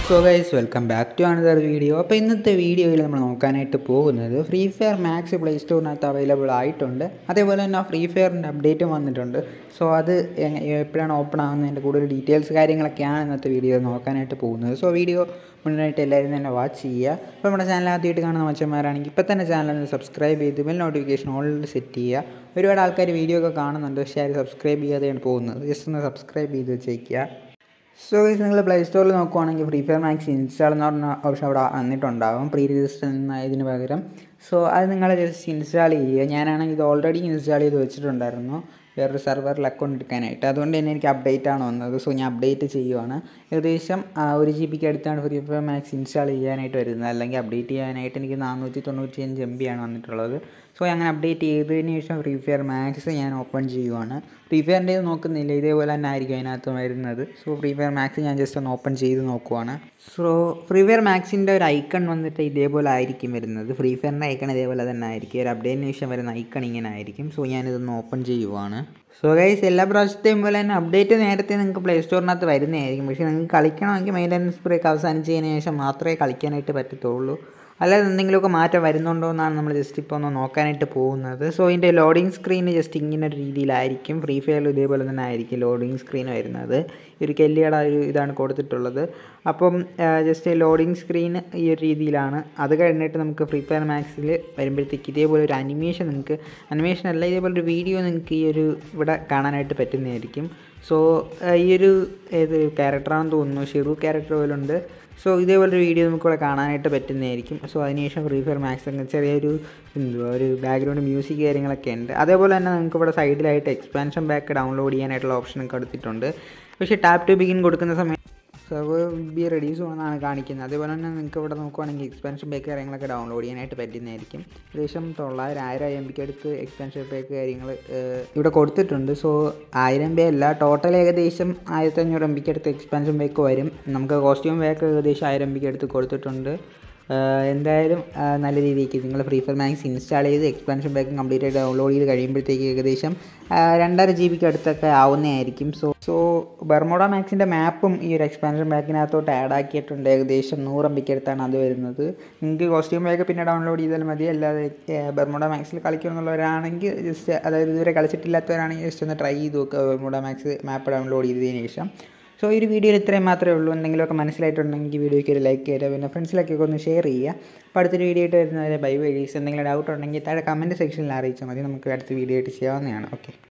so guys welcome back to another video അപ്പോൾ ഇന്നത്തെ വീഡിയോയിൽ നമ്മൾ നോക്കാനായിട്ട് പോകുന്നത് ഫ്രീ ഫയർ മാക്സ് പ്ലേ സ്റ്റോറിനകത്ത് അവൈലബിൾ ആയിട്ടുണ്ട് അതേപോലെ തന്നെ ഫ്രീ ഫയറിൻ്റെ അപ്ഡേറ്റും വന്നിട്ടുണ്ട് സോ അത് എങ്ങ- എപ്പോഴാണ് ഓപ്പൺ ആകുന്നതിൻ്റെ കൂടുതൽ ഡീറ്റെയിൽസ് കാര്യങ്ങളൊക്കെയാണ് ഇന്നത്തെ വീഡിയോ നോക്കാനായിട്ട് പോകുന്നത് സോ വീഡിയോ മുന്നോട്ട് എല്ലാവരും തന്നെ വാച്ച് ചെയ്യുക അപ്പോൾ നമ്മുടെ ചാനൽ ആദ്യമായിട്ട് കാണുന്ന മച്ചന്മാരാണെങ്കിൽ ഇപ്പോൾ തന്നെ ചാനൽ ഒന്ന് സബ്സ്ക്രൈബ് ചെയ്ത് ബെൽ നോട്ടിഫിക്കേഷൻ ഓൾറെഡി സെറ്റ് ചെയ്യുക ഒരുപാട് ആൾക്കാർ വീഡിയോ ഒക്കെ കാണുന്നുണ്ട് പക്ഷേ ആരും സബ്സ്ക്രൈബ് ചെയ്യാതെയാണ് പോകുന്നത് ജസ്റ്റ് ഒന്ന് സബ്സ്ക്രൈബ് ചെയ്ത് വെച്ചേക്കുക സോ ഗൈസ് നിങ്ങൾ പ്ലേ സ്റ്റോറിൽ നോക്കുവാണെങ്കിൽ ഫ്രീ ഫയർ മാക്സ് ഇൻസ്റ്റാൾ എന്ന് പറഞ്ഞ ഓപ്ഷൻ അവിടെ വന്നിട്ടുണ്ടാകും പ്രീ രജിസ്റ്റർ എന്നതിന് പകരം സോ അത് നിങ്ങൾ ജസ്റ്റ് ഇൻസ്റ്റാൾ ചെയ്യുക ഞാനാണെങ്കിൽ ഇത് ഓൾറെഡി ഇൻസ്റ്റാൾ ചെയ്ത് വെച്ചിട്ടുണ്ടായിരുന്നു വേറൊരു സെർവറിൽ അക്കൗണ്ട് എടുക്കാനായിട്ട് അതുകൊണ്ട് തന്നെ എനിക്ക് അപ്ഡേറ്റ് ആണ് വന്നത് സോ ഞാൻ അപ്ഡേറ്റ് ചെയ്യുവാണ് ഏകദേശം ആ, ഒരു ജി ബിക്ക് അടുത്താണ് ഫ്രീ ഫയർ മാക്സ് ഇൻസ്റ്റാൾ ചെയ്യാനായിട്ട് വരുന്നത് അല്ലെങ്കിൽ അപ്ഡേറ്റ് ചെയ്യാനായിട്ട് എനിക്ക് നാനൂറ്റി തൊണ്ണൂറ്റി അഞ്ച് എം ബി ആണ് വന്നിട്ടുള്ളത് സോ അങ്ങനെ അപ്ഡേറ്റ് ചെയ്തതിന് ശേഷം ഫ്രീ ഫയർ മാക്സ് ഞാൻ ഓപ്പൺ ചെയ്യുവാണ് ഫ്രീ ഫയറിൻ്റെ നോക്കുന്നില്ല ഇതേപോലെ തന്നെ ആയിരിക്കും അതിനകത്ത് വരുന്നത് സോ ഫ്രീ ഫയർ മാക്സ് ഞാൻ ജസ്റ്റ് ഒന്ന് ഓപ്പൺ ചെയ്ത് നോക്കുവാണ് സോ ഫ്രീ ഫയർ മാക്സിൻ്റെ ഒരു ഐക്കൺ വന്നിട്ട് ഇതേപോലെ ആയിരിക്കും വരുന്നത് ഫ്രീ ഫയറിൻ്റെ ഐക്കൺ ഇതേപോലെ തന്നെ ആയിരിക്കും ഒരു അപ്ഡേറ്റിന് ശേഷം വരുന്ന ഐക്കൺ ഇങ്ങനെ ആയിരിക്കും സോ ഞാനിതൊന്ന് ഓപ്പൺ ചെയ്യുവാണ് സോ ഗൈസ് എല്ലാ പ്രാവശ്യത്തെയും പോലെ തന്നെ അപ്ഡേറ്റ് നേരത്തെ നിങ്ങൾക്ക് പ്ലേ സ്റ്റോറിനകത്ത് വരുന്നതായിരിക്കും പക്ഷേ നിങ്ങൾക്ക് കളിക്കണമെങ്കിൽ മെയിൻ്റനൻസ് ബ്രേക്ക് അവസാനിച്ചതിന് ശേഷം മാത്രമേ കളിക്കാനായിട്ട് പറ്റത്തുള്ളൂ അല്ലാതെ എന്തെങ്കിലുമൊക്കെ മാറ്റം വരുന്നുണ്ടോ എന്നാണ് നമ്മൾ ജസ്റ്റ് ഇപ്പോൾ ഒന്ന് നോക്കാനായിട്ട് പോകുന്നത് സോ ഇതിൻ്റെ ലോഡിംഗ് സ്ക്രീൻ ജസ്റ്റ് ഇങ്ങനെ ഒരു രീതിയിലായിരിക്കും ഫ്രീ ഫയറിൽ ഇതേപോലെ തന്നെ ആയിരിക്കും ലോഡിംഗ് സ്ക്രീൻ വരുന്നത് ഈ ഒരു കെല്ലിയുടെ ആ ഒരു ഇതാണ് കൊടുത്തിട്ടുള്ളത് അപ്പം ജസ്റ്റ് ലോഡിംഗ് സ്ക്രീൻ ഈ ഒരു രീതിയിലാണ് അത് കഴിഞ്ഞിട്ട് നമുക്ക് ഫ്രീ ഫയർ മാക്സിൽ വരുമ്പോഴത്തേക്ക് ഇതേപോലെ ഒരു അനിമേഷൻ നിങ്ങൾക്ക് അനിമേഷൻ അല്ല ഇതേപോലെ ഒരു വീഡിയോ നിങ്ങൾക്ക് ഈ ഒരു ഇവിടെ കാണാനായിട്ട് പറ്റുന്നതായിരിക്കും സോ ഈ ഒരു ഏത് ക്യാരക്ടറാണെന്ന് തോന്നുന്നു ഷിറു ക്യാരക്ടർ പോലെ ഉണ്ട് സോ ഇതേപോലെ ഒരു വീഡിയോ നമുക്കിവിടെ കാണാനായിട്ട് പറ്റുന്നതായിരിക്കും സോ അതിനുശേഷം ഫ്രീ ഫയർ മാക്സ് ഒക്കെ ചെറിയൊരു എന്തുവാ ഒരു ബാക്ക്ഗ്രൗണ്ട് മ്യൂസിക് കാര്യങ്ങളൊക്കെ ഉണ്ട് അതേപോലെ തന്നെ നിങ്ങൾക്ക് ഇവിടെ സൈഡിലായിട്ട് എക്സ്പാൻഷൻ ബാക്ക് ഡൗൺലോഡ് ചെയ്യാനായിട്ടുള്ള ഓപ്ഷനൊക്കെ കൊടുത്തിട്ടുണ്ട് പക്ഷേ ടാപ്പ് ടു ബിഗിൻ കൊടുക്കുന്ന സമയം സെർവർ ബി റെഡ്യൂസ് ആണെന്നാണ് കാണിക്കുന്നത് അതേപോലെ തന്നെ നിങ്ങൾക്ക് ഇവിടെ നോക്കുവാണെങ്കിൽ എക്സ്പാൻഷൻ പാക്ക് കാര്യങ്ങളൊക്കെ ഡൗൺലോഡ് ചെയ്യാനായിട്ട് പറ്റുന്നതായിരിക്കും ഏകദേശം തൊള്ളായിരം ആയിരം എം ബിക്ക് അടുത്ത് എക്സ്പാൻഷൻ പാക്ക് കാര്യങ്ങൾ ഇവിടെ കൊടുത്തിട്ടുണ്ട് സോ ആയിരം ബി അല്ല ടോട്ടൽ ഏകദേശം ആയിരത്തി അഞ്ഞൂറ് എം ബിക്ക് അടുത്ത് എക്സ്പാൻഷൻ പാക്ക് വരും നമുക്ക് കോസ്റ്റ്യൂം പാക്ക് ഏകദേശം ആയിരം എം ബിക്ക് അടുത്ത് കൊടുത്തിട്ടുണ്ട് ആഹ് എന്തായാലും ആഹ് നല്ല രീതിക്ക് നിങ്ങൾ ഫ്രീ ഫയർ മാക്സ് ഇൻസ്റ്റാൾ ചെയ്ത് എക്സ്പാൻഷൻ പാക്ക് കംപ്ലീറ്റ് ആയിട്ട് ഡൗൺലോഡ് ചെയ്ത് കഴിയുമ്പോഴത്തേക്ക് ഏകദേശം ആഹ് രണ്ടര ജി ബിക്ക് അടുത്തൊക്കെ ആവുന്നതായിരിക്കും സോ സോ ബർമോഡ മാക്സിൻ്റെ മാപ്പും ഈ ഒരു എക്സ്പാൻഷൻ പാക്കിനകത്തോട്ട് ആഡ് ആക്കിയിട്ടുണ്ട് ഏകദേശം നൂറ് എം ബിക്ക് അടുത്താണ് അത് വരുന്നത് നിങ്ങൾക്ക് കോസ്റ്റ്യൂം പാക്ക് പിന്നെ ഡൗൺലോഡ് ചെയ്താൽ മതി അല്ലാതെ ബർമോഡ മാക്സിൽ കളിക്കണമെന്നുള്ളവരാണെങ്കിൽ ജസ്റ്റ് അതായത് ഇതുവരെ കളിച്ചിട്ടില്ലാത്തവരാണെങ്കിൽ ജസ്റ്റ് ഒന്ന് ട്രൈ ചെയ്ത് നോക്കുക ബർമോഡ മാക്സ് മാപ്പ് ഡൗൺലോഡ് ചെയ്തതിന് ശേഷം സോ ഈ ഒരു വീഡിയോയിൽ ഇത്രയും മാത്രമേ ഉള്ളൂ എന്തെങ്കിലുമൊക്കെ മനസ്സിലായിട്ടുണ്ടെങ്കിൽ വീഡിയോയ്ക്ക് ഒരു ലൈക്ക് ചെയ്യുക പിന്നെ ഫ്രണ്ട്സിലേക്കൊക്കെ ഒന്ന് ഷെയർ ചെയ്യുക അപ്പോൾ അടുത്തൊരു വീഡിയോ ആയിട്ട് വരുന്നവരെ ബൈ വഴീസ് എന്തെങ്കിലും ഡൗട്ട് ഉണ്ടെങ്കിൽ താഴെ കമൻറ്റ് സെക്ഷനിൽ അറിയിച്ചാൽ മതി നമുക്ക് അടുത്ത വീഡിയോ ആയിട്ട് ചെയ്യാവുന്നതാണ് ഓക്കെ